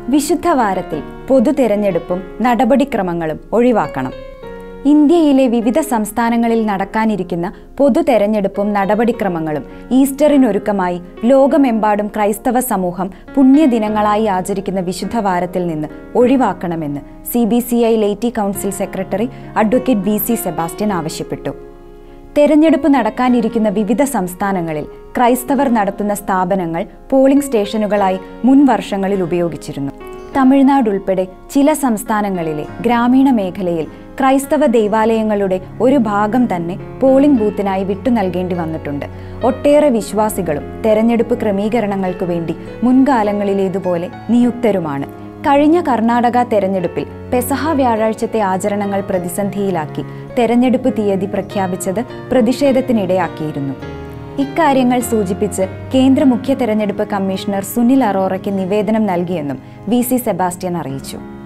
വിശുദ്ധ വാരത്തിൽ പൊതു തെരഞ്ഞെടുപ്പും നടപടിക്രമങ്ങളും ഒഴിവാക്കണം ഇന്ത്യയിലെ വിവിധ സംസ്ഥാനങ്ങളിൽ നടക്കാനിരിക്കുന്ന പൊതു തെരഞ്ഞെടുപ്പും നടപടിക്രമങ്ങളും ഈസ്റ്ററിനൊരുക്കമായി ലോകമെമ്പാടും ക്രൈസ്തവ സമൂഹം പുണ്യദിനങ്ങളായി ആചരിക്കുന്ന വിശുദ്ധ വാരത്തിൽ നിന്ന് ഒഴിവാക്കണമെന്ന് C B C I laity council secretary advocate V C Sebastian ആവശ്യപ്പെട്ടു തെരഞ്ഞെടുപ്പ് നടക്കാനിരിക്കുന്ന വിവിധ സംസ്ഥാനങ്ങളിൽ ക്രൈസ്തവർ നടത്തുന്ന സ്ഥാപനങ്ങൾ പോളിംഗ് സ്റ്റേഷനുകളായി മുൻ വർഷങ്ങളിൽ ഉപയോഗിച്ചിരുന്നു തമിഴ്നാട് ഉൾപ്പെടെ ചില സംസ്ഥാനങ്ങളിലെ ഗ്രാമീണ മേഖലയിൽ ക്രൈസ്തവ ദൈവാലയങ്ങളുടെ ഒരു ഭാഗം തന്നെ പോളിംഗ് ബൂത്തിനായി വിട്ടു നൽകേണ്ടി വന്നിട്ടുണ്ട് ഒട്ടേറെ വിശ്വാസികളും തെരഞ്ഞെടുപ്പ് ക്രമീകരണങ്ങൾക്കു വേണ്ടി മുൻകാലങ്ങളിലേതുപോലെ നിയുക്തരുമാണ് കഴിഞ്ഞ കർണാടക തെരഞ്ഞെടുപ്പിൽ പെസഹ വ്യാഴാഴ്ചത്തെ ആചരണങ്ങൾ പ്രതിസന്ധിയിലാക്കി തെരഞ്ഞെടുപ്പ് തീയതി പ്രഖ്യാപിച്ചത് പ്രതിഷേധത്തിനിടയാക്കിയിരുന്നു ഇക്കാര്യങ്ങൾ സൂചിപ്പിച്ച് കേന്ദ്ര മുഖ്യ തെരഞ്ഞെടുപ്പ് കമ്മീഷണർ സുനിൽ അറോറയ്ക്ക് നിവേദനം നൽകിയെന്നും വി സി സെബാസ്റ്റ്യൻ അറിയിച്ചു